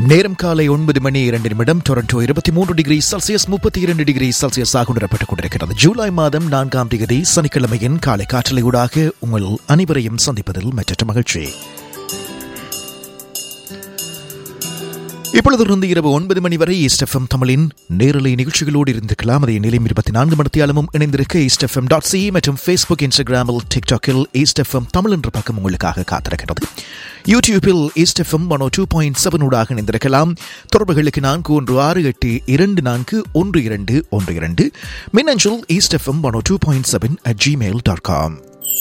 நேரம் காலை ஒன்பது மணி இரண்டு நிமிடம் டொரண்டோ இருபத்தி மூன்று டிகிரி செல்சியஸ் முப்பத்தி இரண்டு டிகிரி செல்சியஸ் ஆக உணரப்பட்டுக் கொண்டிருக்கிறது ஜூலை மாதம் நான்காம் தேதி சனிக்கிழமையின் காலை காற்றலை ஊடாக உங்கள் அனைவரையும் சந்திப்பதில் மற்றற்ற மகிழ்ச்சி இப்பொழுதிருந்து இரவு ஒன்பது மணி வரை ஈஸ்டெஃப்எம் தமிழின் நேரலை நிகழ்ச்சிகளோடு இருந்திருக்கலாம் அதை நிலையம் இருபத்தி நான்கு மணித்தியாலமும் இணைந்திருக்க ஈஸ்டெஃப்எம் டாட் சி மற்றும் ஃபேஸ்புக் இன்ஸ்டாகிராமில் டிக்டாக்கில் ஈஸ்டெஃப்எம் தமிழ் என்ற பக்கம் உங்களுக்காக காத்திருக்கிறது யூடியூபில் East F M one two point seven ஊடாக இணைந்திருக்கலாம் தொடர்புகளுக்கு நான்கு ஒன்று ஆறு எட்டு இரண்டு நான்கு ஒன்று இரண்டு ஒன்று இரண்டு மின்னஞ்சல் East F M one two point seven at Gmail dot com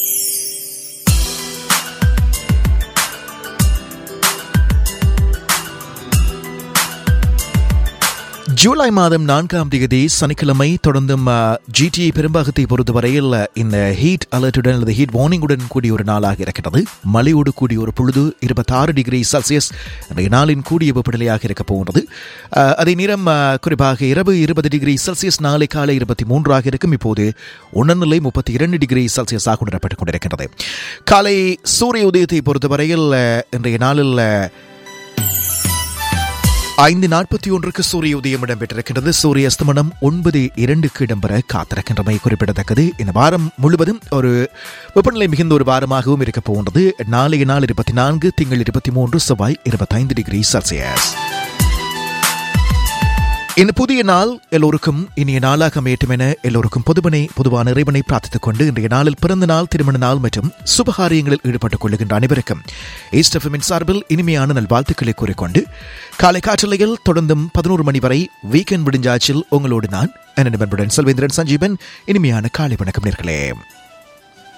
July மாதம் நான்காம் தேதி சனிக்கிழமை தொடர்ந்தும் ஜிடிஏ பெரும்பாகத்தை பொறுத்தவரையில் இந்த ஹீட் அலர்ட்டுடன் அல்லது ஹீட் வார்னிங்குடன் கூடிய ஒரு நாளாக இருக்கிறது மழையோடு கூடிய ஒரு பொழுது இருபத்தாறு டிகிரி செல்சியஸ் இன்றைய நாளின் கூடிய வெப்பநிலையாக இருக்க போகிறது அதே நேரம் குறிப்பாக இரவு இருபது டிகிரி செல்சியஸ் நாளை காலை இருபத்தி மூன்றாக இருக்கும் இப்போது உணர்நிலை முப்பத்தி இரண்டு டிகிரி செல்சியஸாக உணரப்பட்டுக் கொண்டிருக்கிறது காலை சூரிய உதயத்தை பொறுத்தவரையில் இன்றைய நாளில் ஐந்து நாற்பத்தி ஒன்றுக்கு சூரிய உதயம் இடம்பெற்றிருக்கின்றது சூரிய அஸ்தமனம் ஒன்பது இரண்டுக்கு இடம்பெற காத்திருக்கின்றமை குறிப்பிடத்தக்கது இந்த வாரம் முழுவதும் ஒரு வெப்பநிலை மிகுந்த ஒரு வாரமாகவும் இருக்க போகின்றது நாளைய நாள் இருபத்தி நான்கு திங்கள் இருபத்தி மூன்று செவ்வாய் இருபத்தைந்து டிகிரி செல்சியஸ் இந்த புதிய நாள் எல்லோருக்கும் இனிய நாளாக அமையட்டும் என எல்லோருக்கும் பொதுவனை பொதுவான இறைவனை பிரார்த்தித்துக் கொண்டு இன்றைய நாளில் பிறந்த நாள் திருமண நாள் மற்றும் சுபகாரியங்களில் ஈடுபட்டுக் கொள்ளுகின்ற அனைவருக்கும் ஈஸ்டஃபமின் சார்பில் இனிமையான நல்வாழ்த்துக்களை கூறிக்கொண்டு காலை காற்றலையில் தொடர்ந்தும் பதினோரு மணி வரை வீக்கெண்ட் விடிஞ்சாச்சில் உங்களோடு நான் என் நண்பனுடன் செல்வேந்திரன் சஞ்சீவன் இனிமையான காலை வணக்கம் நேர்களே